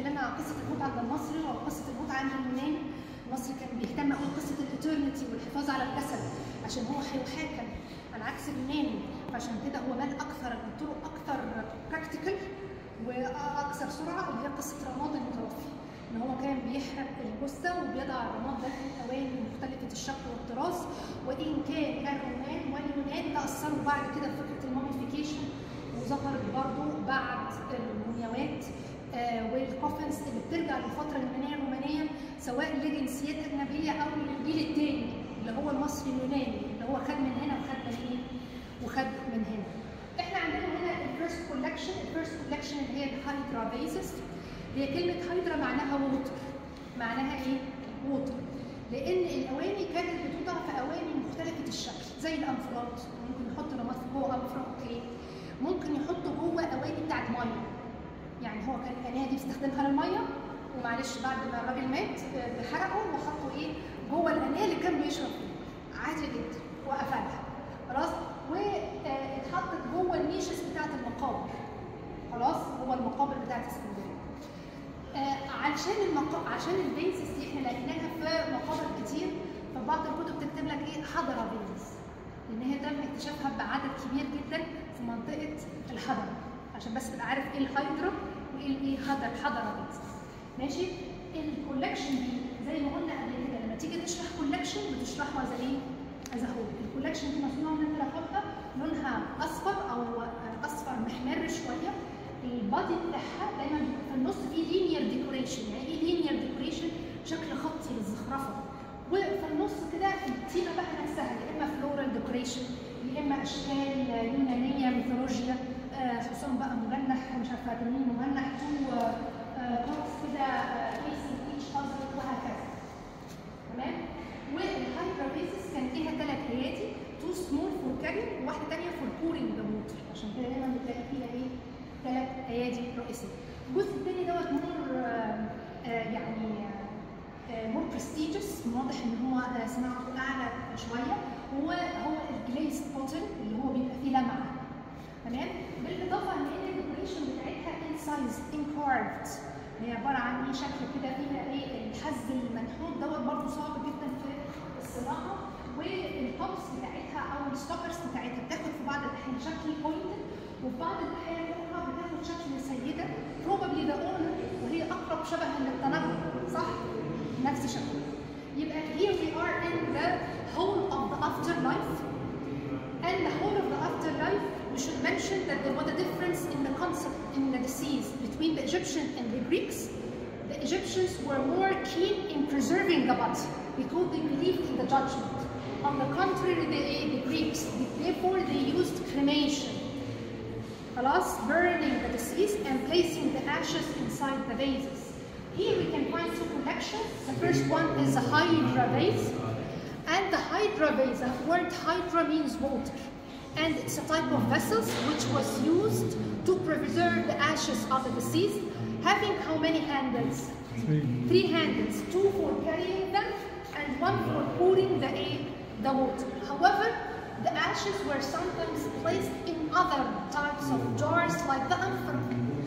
اتكلمنا عن قصه الموت عند المصري وقصه الموت عند اليوناني المصري كان بيهتم قوي بقصه الاترنتي والحفاظ على الجسد عشان هو هيحاكم على عكس اليوناني فعشان كده هو مال اكثر الطرق اكثر براكتيكال واكثر سرعه اللي هي قصه رماد المتوفي ان هو كان بيحرق الجثه وبيضع الرماد ده في اواني مختلفه الشكل والطراز وان كان الرومان واليونان تاثروا بعد كده بفكره الموميفيكيشن وظهرت برضه بعد المومياوات آه والكوفنز اللي بترجع للفتره اليونانيه الرومانيه سواء لجنسيات اجنبيه او للجيل الثاني اللي هو المصري اليوناني اللي هو خد من هنا وخد من ايه وخد من هنا. احنا عندنا هنا الفيرست كولكشن الفيرست كولكشن اللي هي الهايدرا بيزس هي كلمه هايدرا معناها ووتر معناها ايه؟ ووتر لان الاواني كانت بتوضع في اواني مختلفه الشكل زي الانفراد ممكن يحط رماد في جوه انفراد اوكي ممكن يحطوا جوه اواني بتاعت ميه يعني هو كان الانيه دي بيستخدمها للميه ومعلش بعد ما الراجل مات حرقه وحطوا ايه جوه الانيه اللي كان بيشرب فيها عادي جدا وقفلها خلاص واتحطت جوه النيشز بتاعت المقابر خلاص جوه المقابر بتاعت اسكندريه آه علشان المقا... عشان البيزس دي احنا لقيناها في مقابر كتير فبعض الكتب تكتب لك ايه حضره بيزس لان هي تم اكتشافها بعدد كبير جدا في منطقه الحضره عشان بس تبقى عارف ايه الهايدرا وايه الايه حضر حضره بيزس ماشي الكولكشن دي زي ما قلنا قبل كده لما تيجي تشرح كولكشن بتشرحها زي ايه؟ از هول الكولكشن دي مصنوعه من ثلاثه لونها اصفر او اصفر محمر شويه البادي بتاعها دايما بيبقى في النص فيه لينير ديكوريشن يعني ايه لينير ديكوريشن شكل خطي للزخرفه وفي النص كده التيمه بقى نفسها يا اما فلورال ديكوريشن يا اما اشكال يونانيه ميثولوجيا آه حصان بقى مجنح مش عارفه تنين مجنح تو بوكس كده فيسنج ايتش اذر وهكذا تمام والهايدرابيسس كان فيها ثلاث ايادي تو سمول فور كارينج وواحده ثانيه فور بورينج ذا ووتر عشان كده دايما بتلاقي فيها ايه ثلاث ايادي رئيسيه الجزء الثاني دوت مور يعني مور برستيجس واضح ان هو صناعته اعلى شويه وهو الجليس بوتل اللي هو بيبقى فيه لمعه تمام بالاضافه ان الديكوريشن بتاعتها انسايز انكارفد هي عباره عن ايه شكل كده فيها ايه الحز المنحوت دوت برضه صعب جدا في الصناعه والتوبس بتاعتها او الستوكرز بتاعتها بتاخد في بعض الاحيان شكل بوينتد وفي بعض الاحيان الاخرى بتاخد شكل سيده بروبابلي ذا اونر وهي اقرب شبها للتنقل صح؟ نفس شكلها يبقى here we are in the whole of the afterlife and the whole of the afterlife we should mention that there was a difference in the concept in the disease between the Egyptians and the Greeks. The Egyptians were more keen in preserving the body because they believed in the judgment. On the contrary, the, the Greeks, therefore they used cremation. Alas, burning the deceased and placing the ashes inside the vases. Here we can find two collections. The first one is a hydra vase. And the hydra vase, the word hydra means water and it's a type of vessels which was used to preserve the ashes of the deceased, having how many handles? Three. Three handles, two for carrying them and one for pouring the, the water. However, the ashes were sometimes placed in other types of jars like the amphora.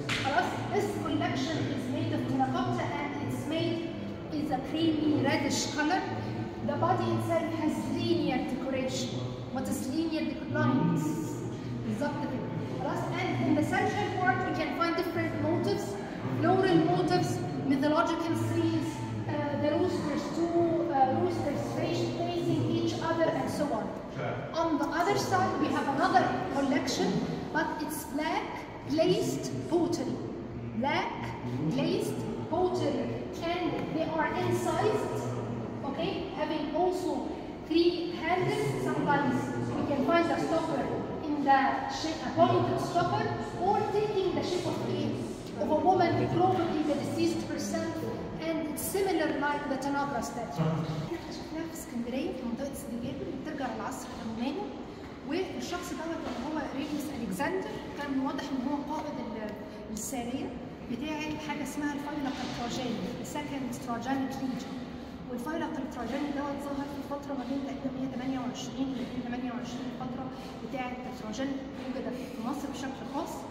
This collection is made of terracotta and it's made is a creamy reddish color. The body itself has linear decoration. What is linear lines بالظبط كده خلاص and in the central part we can find different motifs floral motifs mythological scenes uh, the roosters two uh, roosters facing each other and so on on the other side we have another collection but it's black glazed pottery black glazed pottery and they are incised okay having also three handles. Sometimes we can find a stopper in the shape, a pointed stopper, or taking the shape of a, of a woman, probably the deceased herself, and it's similar like the Tanagra statue. احنا شفناها في اسكندريه في منطقه سيدي جابر بترجع للعصر الروماني والشخص دوت اللي هو ريجيوس الكسندر كان واضح ان هو قائد الساريه بتاعت حاجه اسمها الفيلق التراجاني السكند تراجانيك ليجن والفيلق التراجاني دوت ظهر في فتره ما بين تقريبا 128 ل 228 الفتره بتاعه تراجان وجدت في مصر بشكل خاص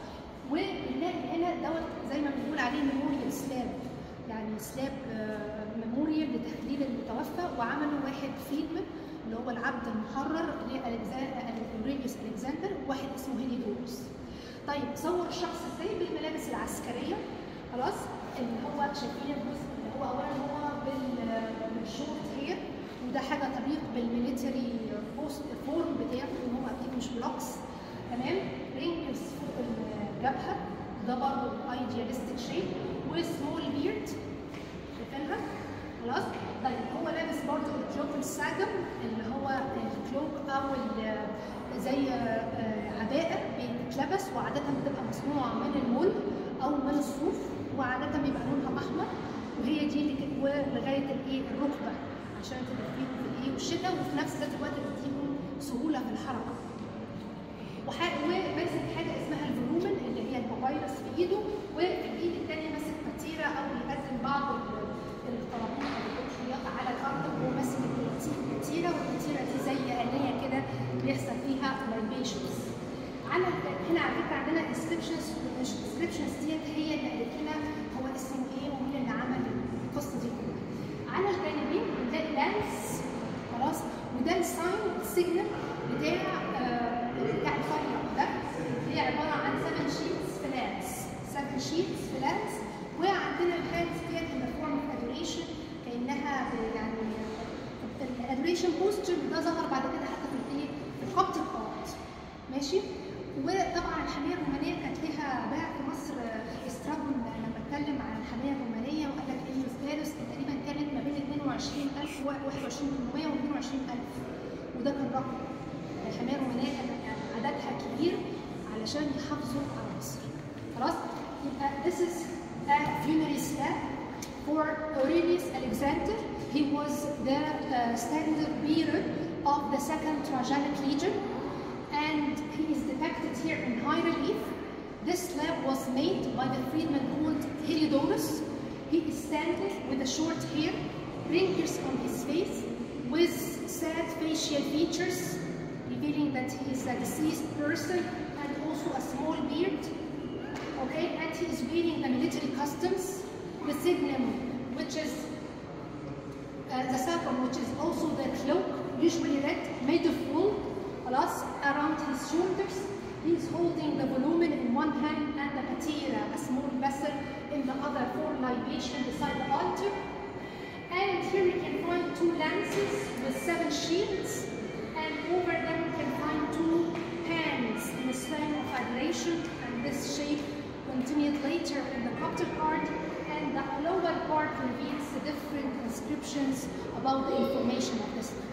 ونلاقي هنا دوت زي ما بنقول عليه ميموريال سلاب يعني سلاب ميموريال لتخليد المتوفى وعملوا واحد فيلم اللي هو العبد المحرر لأوريليوس الكسندر وواحد اسمه هيليدورس طيب صور الشخص ازاي بالملابس العسكريه خلاص اللي هو شايفين الجزء اللي هو اولا هو بال- بالشورت هير وده حاجه تليق بالميليتري بوست فورم بتاعه ان هو اكيد مش بلوكس تمام رينكلز فوق الجبهه ده برضه ايديالستيك شيب وسمول بيرد شايفينها خلاص طيب هو لابس برضه الكلوك الساجم اللي هو الكلوك او ال- زي آه، عباءه بتتلبس وعاده بتبقى مصنوعه من المول او من الصوف وعاده بيبقى لونها احمر وهي دي اللي كده ولغايه الايه الركبه عشان تدفيهم في الايه والشتاء وفي نفس ذات الوقت بتديهم سهوله في الحركه وح- وماسك حاجه اسمها الفلومن اللي هي البابايرس في ايده وفي الايد الثانيه ماسك فتيره او بيقدم بعض ال- الطلبات او الخياط على الارض وهو ماسك الفتي- الفتيره والفتيره دي زي آلية كده بيحصل فيها libations على ال- هنا على فكره عندنا descriptions مش descriptions ديت هي اللي قالت لنا هو اسمه ايه ومين اللي عمل القصه دي كلها على الجانبين بنلاقي لانس خلاص وده الساين السيجنال بتاع آه، بتاع الفاير ده هي عباره عن 7 شيتس في لانس 7 شيتس في لانس وعندنا الهاندز ديت ان فورم اوف ادوريشن كانها ب- يعني الادوريشن بوستر ده ظهر بعد كده حتى في الايه في الكوبتيك ارت ماشي وطبعا الحمايه الرومانيه كانت لها باع في مصر آه، استرابون لما اتكلم عن الحمايه الرومانيه وقال لك ان فارس تقريبا كانت ما بين 22000 و 21800 و 22000 وده كان رقم الحمايه الرومانيه كان يعني عددها كبير علشان يحافظوا على مصر خلاص يبقى this is a funerary slab for Aurelius Alexander. He was the uh, standard bearer of the second Trajanic Legion and he is depicted here in high relief. This slab was made by the freedman called Heliodorus. He is standing with a short hair, wrinkles on his face, with sad facial features, revealing that he is a deceased person, and also a small beard. Okay, and he is wearing the military customs, the signum, which is uh, the sapum, which is also the cloak, usually red, made of wool, خلاص, around his shoulders. He is holding the volumen in one hand and the patera, a small vessel, in the other for libation beside the altar. And here we can find two lances with seven shields, and over them we can find two hands in a sign of adoration, and this shape continued later in the copter part, and the lower part reveals the different inscriptions about the information of this